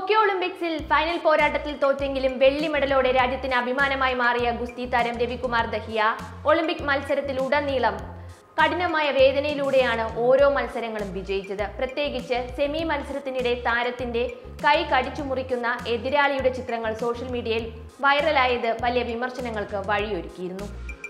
Tokyo ഒളിമ്പിക്സിൽ final പോരാട്ടത്തിൽ തോറ്റെങ്കിലും വെള്ളി മെഡലോടെ രാജ്യത്തിന് അഭിമാനമായി മാറിയ ഗുസ്തി താരം രവികുമാർ ദഹിയ ഒളിമ്പിക് മത്സരത്തിലുടനീളം കഠിനമായ വേദനയിലൂടെയാണ് ഓരോ മത്സരങ്ങളും വിജയിച്ചത് പ്രത്യേകിച്ച് സെമി മത്സരത്തിനിടെ താരത്തിന്റെ കൈ കടിച്ചു മുറിക്കുന്ന എതിരാളിയുടെ ചിത്രങ്ങൾ സോഷ്യൽ മീഡിയയിൽ വൈറലായത് വലിയ വിമർശനങ്ങൾക്ക് വഴിയൊരുക്കിയിരുന്നു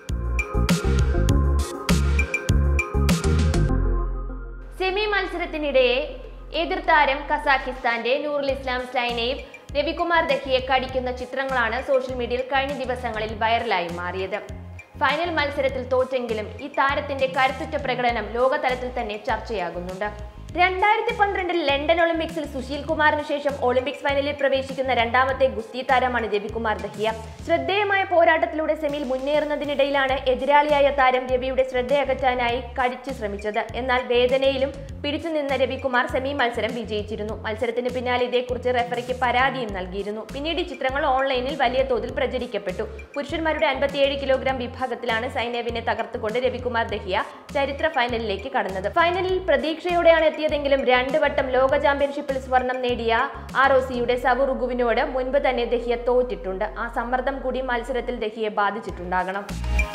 സെമി മത്സരത്തിനിടെ എതിർതാരം കസാഖിസ്ഥാന്റെ നൂറുൽ ഇസ്ലാം സ്റ്റൈനെയും രവികുമാർ ദഹിയെ കടിക്കുന്ന ചിത്രങ്ങളാണ് സോഷ്യൽ മീഡിയയിൽ കഴിഞ്ഞ ദിവസങ്ങളിൽ വൈറലായി മാറിയത് ഫൈനൽ മത്സരത്തിൽ തോറ്റെങ്കിലും ഈ താരത്തിന്റെ കരുത്തുറ്റ പ്രകടനം ലോകതലത്തിൽ തന്നെ ചർച്ചയാകുന്നുണ്ട് രണ്ടായിരത്തി പന്ത്രണ്ടിൽ ലണ്ടൻ ഒളിമ്പിക്സിൽ സുശീൽ കുമാറിന് ശേഷം ഒളിമ്പിക്സ് ഫൈനലിൽ പ്രവേശിക്കുന്ന രണ്ടാമത്തെ ഗുസ്തി താരമാണ് രവികുമാർ ദഹിയ ശ്രദ്ധേയമായ പോരാട്ടത്തിലൂടെ സെമിയിൽ മുന്നേറുന്നതിനിടയിലാണ് എതിരാളിയായ താരം രവിയുടെ ശ്രദ്ധയകറ്റാനായി കടിച്ചു ശ്രമിച്ചത് എന്നാൽ വേദനയിലും പിടിച്ചു നിന്ന രവികുമാർ സെമി മത്സരം വിജയിച്ചിരുന്നു മത്സരത്തിന് പിന്നാലെ ഇതേക്കുറിച്ച് റെഫറിക്ക് പരാതിയും നൽകിയിരുന്നു പിന്നീട് ഈ ചിത്രങ്ങൾ ഓൺലൈനിൽ വലിയ തോതിൽ പ്രചരിക്കപ്പെട്ടു പുരുഷന്മാരുടെ അൻപത്തിയേഴ് കിലോഗ്രാം വിഭാഗത്തിലാണ് സൈനവിനെ തകർത്തുകൊണ്ട് രവികുമാർ ദഹിയ ചരിത്ര ഫൈനലിലേക്ക് കടന്നത് ഫൈനലിൽ പ്രതീക്ഷയോടെയാണ് എത്തിയതെങ്കിലും രണ്ട് വട്ടം ലോക ചാമ്പ്യൻഷിപ്പിൽ സ്വർണം നേടിയ ആർ ഒ സിയുടെ സവുറുഗുവിനോട് മുൻപ് തന്നെ ദഹിയ തോറ്റിട്ടുണ്ട് ആ സമ്മർദ്ദം കൂടി മത്സരത്തിൽ ദഹിയെ ബാധിച്ചിട്ടുണ്ടാകണം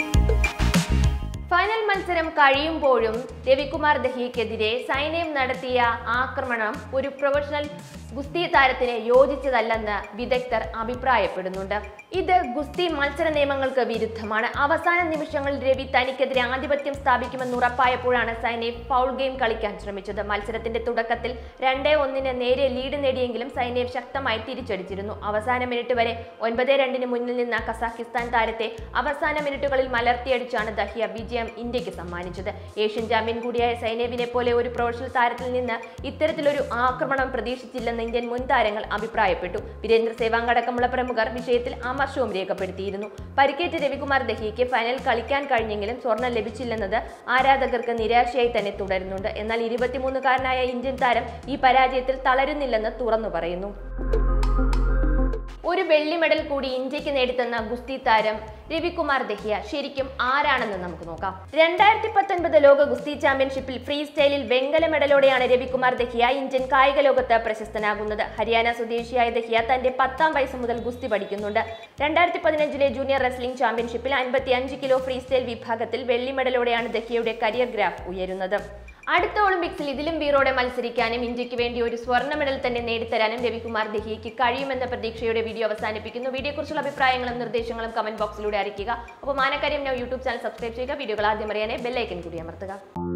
ഫൈനൽ മത്സരം കഴിയുമ്പോഴും രവികുമാർ ദഹിയക്കെതിരെ സൈന്യം നടത്തിയ ആക്രമണം ഒരു പ്രൊഫഷണൽ ഗുസ്തി താരത്തിന് യോജിച്ചതല്ലെന്ന് വിദഗ്ധർ അഭിപ്രായപ്പെടുന്നുണ്ട് ഇത് ഗുസ്തി മത്സര നിയമങ്ങൾക്ക് വിരുദ്ധമാണ് അവസാന നിമിഷങ്ങളിൽ രവി തനിക്കെതിരെ ആധിപത്യം സ്ഥാപിക്കുമെന്ന് ഉറപ്പായപ്പോഴാണ് സൈനേവ് ഫൗൾ ഗെയിം കളിക്കാൻ ശ്രമിച്ചത് മത്സരത്തിന്റെ തുടക്കത്തിൽ രണ്ടേ ഒന്നിന് നേരെ ലീഡ് നേടിയെങ്കിലും സൈനേവ് ശക്തമായി തിരിച്ചടിച്ചിരുന്നു അവസാന മിനിറ്റ് വരെ ഒൻപത് രണ്ടിന് മുന്നിൽ നിന്ന കസാഖിസ്ഥാൻ താരത്തെ അവസാന മിനിറ്റുകളിൽ മലർത്തിയടിച്ചാണ് ദഹിയ വിജയം ഇന്ത്യക്ക് സമ്മാനിച്ചത് ഏഷ്യൻ ചാമ്പ്യൻ കൂടിയായ സൈനേവിനെ പോലെ ഒരു പ്രൊഫഷണൽ താരത്തിൽ നിന്ന് ഇത്തരത്തിലൊരു ആക്രമണം പ്രതീക്ഷിച്ചില്ലെന്ന് ഇന്ത്യൻ മുൻ താരങ്ങൾ അഭിപ്രായപ്പെട്ടു വീരേന്ദ്ര സേവാങ് അടക്കമുള്ള പ്രമുഖർ വിഷയത്തിൽ അമർഷവും രേഖപ്പെടുത്തിയിരുന്നു പരിക്കേറ്റ രവികുമാർ ദഹിയയ്ക്ക് ഫൈനൽ കളിക്കാൻ കഴിഞ്ഞെങ്കിലും സ്വർണം ലഭിച്ചില്ലെന്നത് ആരാധകർക്ക് നിരാശയായി തന്നെ തുടരുന്നുണ്ട് എന്നാൽ ഇരുപത്തിമൂന്നുകാരനായ ഇന്ത്യൻ താരം ഈ പരാജയത്തിൽ തളരുന്നില്ലെന്ന് തുറന്നു പറയുന്നു ഒരു വെള്ളി മെഡൽ കൂടി ഇന്ത്യക്ക് നേടിത്തന്ന ഗുസ്തി താരം രവികുമാർ ദഹിയ ശരിക്കും ആരാണെന്ന് നമുക്ക് നോക്കാം രണ്ടായിരത്തി പത്തൊൻപത് ലോക ഗുസ്തി ചാമ്പ്യൻഷിപ്പിൽ ഫ്രീ സ്റ്റൈലിൽ വെങ്കല മെഡലോടെയാണ് രവികുമാർ ദഹിയ ഇന്ത്യൻ കായിക ലോകത്ത് പ്രശസ്തനാകുന്നത് ഹരിയാന സ്വദേശിയായ ദഹിയ തന്റെ പത്താം വയസ്സ് മുതൽ ഗുസ്തി പഠിക്കുന്നുണ്ട് രണ്ടായിരത്തി പതിനഞ്ചിലെ ജൂനിയർ റെസ്ലിംഗ് ചാമ്പ്യൻഷിപ്പിൽ അൻപത്തി അഞ്ച് കിലോ ഫ്രീ സ്റ്റൈൽ വിഭാഗത്തിൽ വെള്ളി മെഡലോടെയാണ് ദഹിയയുടെ കരിയർ ഗ്രാഫ് ഉയരുന്നത് അടുത്ത ഒളിമ്പിക്സിൽ ഇതിലും വീറോടെ മത്സരിക്കാനും ഇന്ത്യക്ക് വേണ്ടി ഒരു സ്വർണ്ണ മെഡൽ തന്നെ നേടിത്തരാനും രവികുമാർ ദഹിയയ്ക്ക് കഴിയുമെന്ന പ്രതീക്ഷയുടെ വീഡിയോ അവസാനിപ്പിക്കുന്നു വീഡിയോയെക്കുറിച്ചുള്ള അഭിപ്രായങ്ങളും നിർദ്ദേശങ്ങളും കമന്റ് ബോക്സിലൂടെ അറിയിക്കുക അപ്പോൾ മാനക്കാര്യം നൗ യൂട്യൂബ് ചാനൽ സബ്സ്ക്രൈബ് ചെയ്യുക വീഡിയോകൾ ആദ്യം അറിയാനേ ബെല്ലൈക്കൻ കൂടി അമർത്തുക